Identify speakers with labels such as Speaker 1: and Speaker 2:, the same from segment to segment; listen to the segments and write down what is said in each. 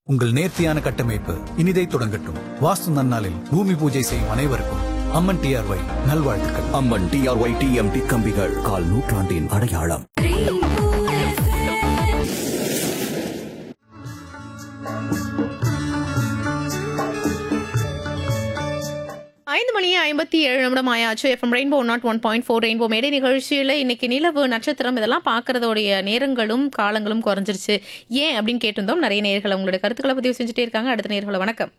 Speaker 1: உங்கள் நேர்த்தியான கட்டமைப்பு இனிதை தொடங்கட்டும் வாஸ்து நன்னாளில் பூமி பூஜை செய்யும் அனைவருக்கும் அம்மன் டிஆர்ஒய் நல்வாழ்த்துக்கள்
Speaker 2: அம்மன் டிஆர்ஒய் டிஎம்டி கம்பிகள் கால் நூற்றாண்டின் அடையாளம்
Speaker 3: ஐந்து மணி ஐம்பத்தி ஏழு நிமிடம் ஆயாச்சு FM rainbow nought one point four rainbow மேடை நிகழ்ச்சியில் இன்னைக்கு நிலவு நட்சத்திரம் இதெல்லாம் பார்க்கறதோடைய நேரங்களும் காலங்களும் குறைஞ்சிருச்சு ஏன் அப்படின்னு கேட்டிருந்தோம் நிறைய நேர்கள் அவங்களோட கருத்துக்களை பதிவு செஞ்சுட்டே இருக்காங்க அடுத்த நேர்களை வணக்கம்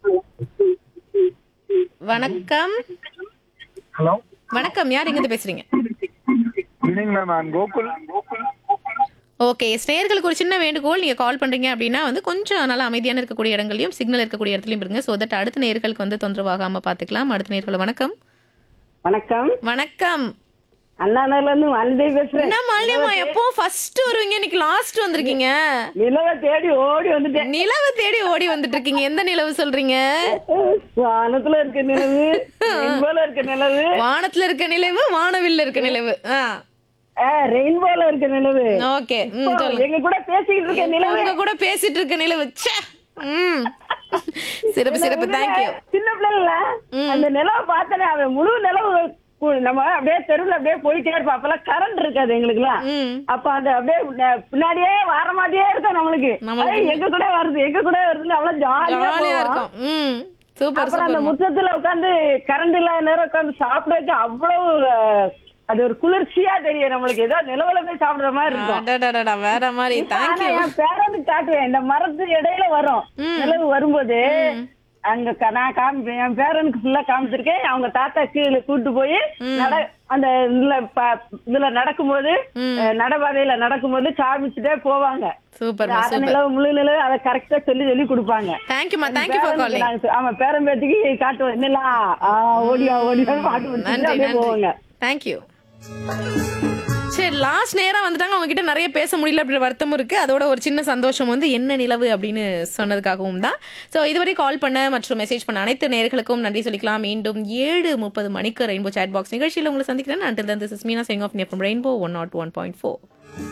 Speaker 3: வணக்கம்
Speaker 4: ஹலோ
Speaker 3: வணக்கம் யார் எங்கிருந்து பேசுறீங்க
Speaker 4: ஈவினிங் மேம் நான் கோகுல்
Speaker 3: ஓகே ஸ்நேயர்களுக்கு ஒரு சின்ன வேண்டுகோள் நீங்க கால் பண்றீங்க அப்படின்னா வந்து கொஞ்சம் நல்லா அமைதியான இருக்கக்கூடிய இடங்களையும் சிக்னல் இருக்கக்கூடிய இடத்துலயும் இருங்க ஸோ தட் அடுத்த நேர்களுக்கு வந்து தொந்தரவாகாம பாத்துக்கலாம் அடுத்த நேர்களை வணக்கம்
Speaker 5: வணக்கம்
Speaker 3: வணக்கம்
Speaker 5: அண்ணாநகர்ல இருந்து வந்தே பேசுறேன்
Speaker 3: என்ன மாலியம்மா எப்போ ஃபர்ஸ்ட் வருவீங்க இன்னைக்கு லாஸ்ட் வந்திருக்கீங்க
Speaker 5: நிலவை தேடி ஓடி வந்துட்டேன்
Speaker 3: நிலவு தேடி ஓடி வந்துட்டு இருக்கீங்க எந்த நிலவு சொல்றீங்க
Speaker 5: வானத்துல இருக்க நிலவு ரெயின்போல இருக்க நிலவு
Speaker 3: வானத்துல இருக்க நிலவு வானவில்ல இருக்க நிலவு
Speaker 5: ரெயின்போல இருக்க நிலவு
Speaker 3: ஓகே
Speaker 5: எங்க கூட பேசிக்கிட்டு இருக்க நிலவு
Speaker 3: உங்க கூட பேசிட்டு இருக்க நிலவு ச்சே. ம் சிறப்பு சிறப்பு தேங்க்யூ
Speaker 5: சின்ன பிள்ளைல அந்த நிலவை பார்த்தனே அவன் முழு நிலவு கு- நம்ம அப்படியே தெருவுல அப்படியே போயிட்டே இருப்போம் அப்பெல்லாம் கரண்ட் இருக்காது எங்களுக்குலாம்
Speaker 3: ம்
Speaker 5: அப்ப அந்த அப்படியே ந- பின்னாடியே வர மாட்டே இருக்கும் நம்மளுக்கு
Speaker 3: நம்மளுக்கு.
Speaker 5: ஐய், எங்க கூட வருது எங்க கூட வருதுன்னு அவ்வளவு
Speaker 3: ஜாலியா
Speaker 5: ஜாலியா
Speaker 3: இருக்கும் ம் சூப்பர்
Speaker 5: அப்புறம் அந்த
Speaker 3: சூப்பர்
Speaker 5: முற்றத்துல உட்கார்ந்து கரண்ட் இல்லாத நேரம் உட்கார்ந்து சாப்பிடறதுக்கு அவ்வளவு அஹ், அது ஒரு குளிர்ச்சியா தெரியும் நம்மளுக்கு ஏதோ நிலவுல போய் சாப்பிடுற மாதிரி இருக்கும்
Speaker 3: அடடடடா, வேற மாதிரி
Speaker 5: ஆனா
Speaker 3: தேங்க்யூ
Speaker 5: என் பேரனுக்கு காட்டுவேன் இந்த மரத்து இடையில வரும் நிலவு வரும்போது அங்க க- நான் காமிப்பேன் என் பேரனுக்கு ஃபுல்லா காமிச்சிருக்கேன் அவங்க தாத்தா கீழே கூட்டு போய் நட அந்த இதுல ப- இதுல நடக்கும்போது அஹ், நடைபாதையில நடக்கும்போது காமிச்சுட்டே போவாங்க
Speaker 3: சூப்பர்
Speaker 5: அரை
Speaker 3: சூப்பர்
Speaker 5: நிலவு முழு நிலவு அதை கரெக்டா சொல்லி சொல்லி கொடுப்பாங்க
Speaker 3: தேங்க்யூமா தேங்க்யூ ஃபார்
Speaker 5: பேரனுக்கு
Speaker 3: காலிங்
Speaker 5: நாங்க சொ- ஆமா பேரம்பேத்திக்கு காட்டுவோம் என்னலா ஓடியா ஓடியா பாட்டு வச்சுட்டு
Speaker 3: நன்றி
Speaker 5: அப்படியே
Speaker 3: நன்றி
Speaker 5: போவாங்க
Speaker 3: தேங்க்யூ சரி லாஸ்ட் நேரா வந்துட்டாங்க அவங்க கிட்ட நிறைய பேச முடியல அப்படி வருத்தமும் இருக்கு அதோட ஒரு சின்ன சந்தோஷம் வந்து என்ன நிலவு அப்படின்னு சொன்னதுக்காகவும் தான் ஸோ இதுவரை கால் பண்ண மற்றும் மெசேஜ் பண்ண அனைத்து நேர்களுக்கும் நன்றி சொல்லிக்கலாம் மீண்டும் ஏழு முப்பது மணிக்கு ரெயின்போ சாட் பாக்ஸ் நிகழ்ச்சியில் உங்களை சந்திக்கிறேன் until then this Meena Singh of நேஃபம் rainbow one nought one point four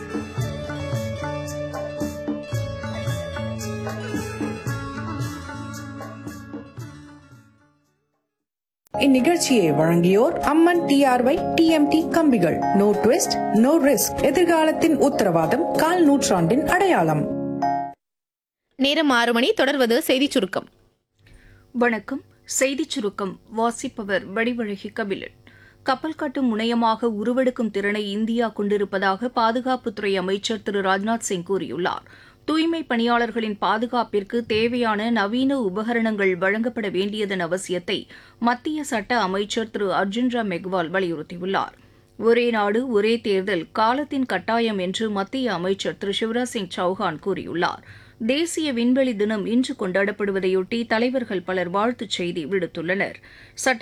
Speaker 6: இந்நிகழ்ச்சியை வழங்கியோர் அம்மன் டிஆர்ஒய் டிஎம்டி கம்பிகள் நோ ட்விஸ்ட் நோ ரிஸ்க் எதிர்காலத்தின் உத்தரவாதம் கால் நூற்றாண்டின் அடையாளம்
Speaker 3: நேரம் ஆறு மணி தொடர்வது செய்திச் சுருக்கம்
Speaker 7: வணக்கம் செய்திச் சுருக்கம் வாசிப்பவர் வடிவழகி கபிலன் கப்பல் கட்டும் முனையமாக உருவெடுக்கும் திறனை இந்தியா கொண்டிருப்பதாக பாதுகாப்புத்துறை அமைச்சர் திரு ராஜ்நாத் சிங் கூறியுள்ளார் தூய்மை பணியாளர்களின் பாதுகாப்பிற்கு தேவையான நவீன உபகரணங்கள் வழங்கப்பட வேண்டியதன் அவசியத்தை மத்திய சட்ட அமைச்சர் திரு அர்ஜுன் ராம் மெக்வால் வலியுறுத்தியுள்ளார் ஒரே நாடு ஒரே தேர்தல் காலத்தின் கட்டாயம் என்று மத்திய அமைச்சர் திரு சிவராஜ் சிங் சௌஹான் கூறியுள்ளார் தேசிய விண்வெளி தினம் இன்று கொண்டாடப்படுவதையொட்டி தலைவர்கள் பலர் வாழ்த்துச் செய்தி விடுத்துள்ளனர் சட்ட